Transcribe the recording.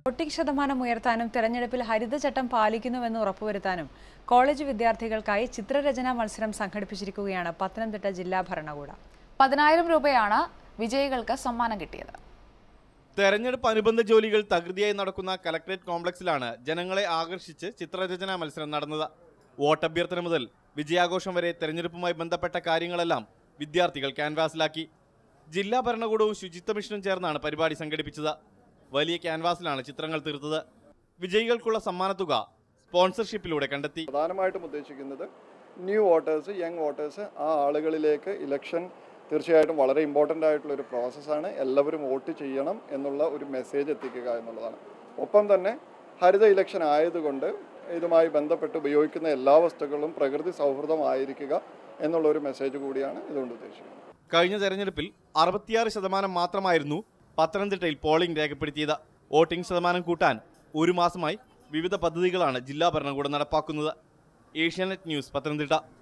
voting ശതമാനം ഉയർത്താനും തെരഞ്ഞെടുപ്പിൽ ഹരിതചട്ടം പാലിക്കുന്നുവെന്ന് ഉറപ്പുവരുത്താനും കോളേജ് വിദ്യാർത്ഥികൾക്കായി ചിത്രരചനാ മത്സരം സംഘടിപ്പിച്ചിരിക്കുകയാണ് പത്തനംതിട്ട ജില്ലാ ഭരണകൂടം പതിനായിരം രൂപയാണ് വിജയികൾക്ക് സമ്മാനം കിട്ടിയത് തെരഞ്ഞെടുപ്പ് അനുബന്ധ ജോലികൾ തകൃതിയായി നടക്കുന്ന കലക്ടറേറ്റ് കോംപ്ലക്സിലാണ് ജനങ്ങളെ ആകർഷിച്ച് ചിത്രരചനാ മത്സരം നടന്നത് വോട്ടഭ്യർത്ഥന മുതൽ വിജയാഘോഷം വരെ തെരഞ്ഞെടുപ്പുമായി ബന്ധപ്പെട്ട കാര്യങ്ങളെല്ലാം വിദ്യാർത്ഥികൾ ക്യാൻവാസിലാക്കി ജില്ലാ ഭരണകൂടവും ശുചിത്വ മിഷനും ചേർന്നാണ് പരിപാടി സംഘടിപ്പിച്ചത് വലിയ ക്യാൻവാസിലാണ് ചിത്രങ്ങൾ തീർത്തത് വിജയികൾക്കുള്ള സമ്മാനത്തുക സ്പോൺസർഷിപ്പിലൂടെ കണ്ടെത്തി പ്രധാനമായിട്ടും ഉദ്ദേശിക്കുന്നത് ന്യൂ വോട്ടേഴ്സ് യങ് വോട്ടേഴ്സ് ആ ആളുകളിലേക്ക് ഇലക്ഷൻ തീർച്ചയായിട്ടും വളരെ ഇമ്പോർട്ടൻ്റ് ആയിട്ടുള്ള ഒരു പ്രോസസ്സാണ് എല്ലാവരും വോട്ട് ചെയ്യണം എന്നുള്ള ഒരു മെസ്സേജ് എത്തിക്കുക എന്നുള്ളതാണ് ഒപ്പം തന്നെ ഹരിത ഇലക്ഷൻ ആയതുകൊണ്ട് ഇതുമായി ബന്ധപ്പെട്ട് ഉപയോഗിക്കുന്ന എല്ലാ വസ്തുക്കളും പ്രകൃതി സൗഹൃദമായിരിക്കുക എന്നുള്ള ഒരു മെസ്സേജ് കൂടിയാണ് ഇതുകൊണ്ട് ഉദ്ദേശിക്കുന്നത് കഴിഞ്ഞ തെരഞ്ഞെടുപ്പിൽ അറുപത്തിയാറ് ശതമാനം മാത്രമായിരുന്നു പത്തനംതിട്ടയിൽ പോളിംഗ് രേഖപ്പെടുത്തിയത് വോട്ടിംഗ് ശതമാനം കൂട്ടാൻ ഒരു മാസമായി വിവിധ പദ്ധതികളാണ് ജില്ലാ ഭരണകൂടം നടപ്പാക്കുന്നത് ഏഷ്യാനെറ്റ് ന്യൂസ് പത്തനംതിട്ട